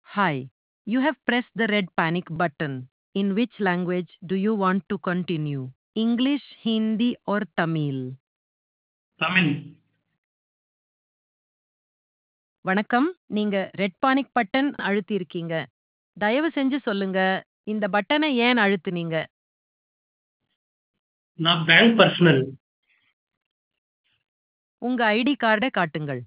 Hi. You have pressed the red panic button. In which language do you want to continue? English, Hindi, or Tamil? Tamil வணக்கம் நீங்க red panic button அழுத்தியிருக்கீங்க தயவு செஞ்சு சொல்லுங்க இந்த பட்டனை ஏன் அழுத்துனீங்க நான் பேங்க் பர்சனல் உங்க ஐடி கார்டை காட்டுங்கள்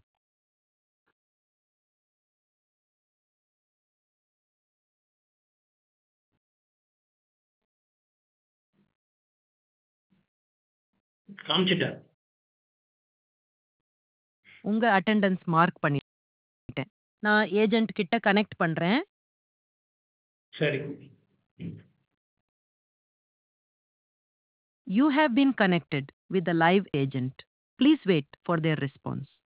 காமிச்சிட்டேன் உங்க அட்டெண்டன்ஸ் மார்க் பண்ணிட்டேன் நான் ஏஜென்ட் கிட்ட கனெக்ட் பண்றேன் சரி You have been connected with the live agent. Please wait for their response.